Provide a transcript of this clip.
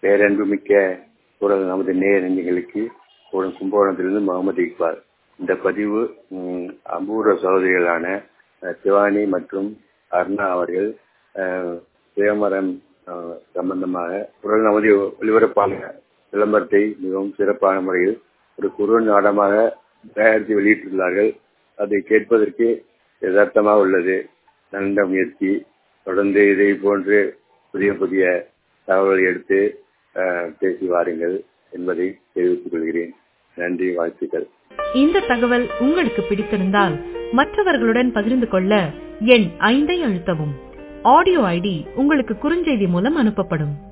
பேரன்புமிக்க குரல் நமது நேய நெஞ்சங்களுக்கு ஒரு கும்பகோணத்திலிருந்து முகமது இக்பால் இந்த பதிவு ம், அபூர்வ சகோதரிகளான அஹ், சிவானி மற்றும் அருணா அவர்கள் அஹ், சுயமரம் அஹ், சம்பந்தமாக குரல் நமது ஒளிபரப்பான விளம்பரத்தை மிகவும் சிறப்பான முறையில் ஒரு குறு நாடமாக தயாரித்து வெளியிட்டுள்ளார்கள் அதை கேட்பதற்கு யதார்த்தமாக உள்ளது நல்ல முயற்சி தொடர்ந்து இதை போன்று புதிய புதிய தகவல்களை எடுத்து அஹ், பேசி வாருங்கள் என்பதை தெரிவித்துக் கொள்கிறேன் நன்றி வாழ்த்துக்கள் இந்த தகவல் உங்களுக்கு பிடித்திருந்தால் மற்றவர்களுடன் பகிர்ந்து கொள்ள எண் ஐந்தை அழுத்தவும் ஆடியோ ஐடி உங்களுக்கு குறுஞ்செய்தி மூலம் அனுப்பப்படும்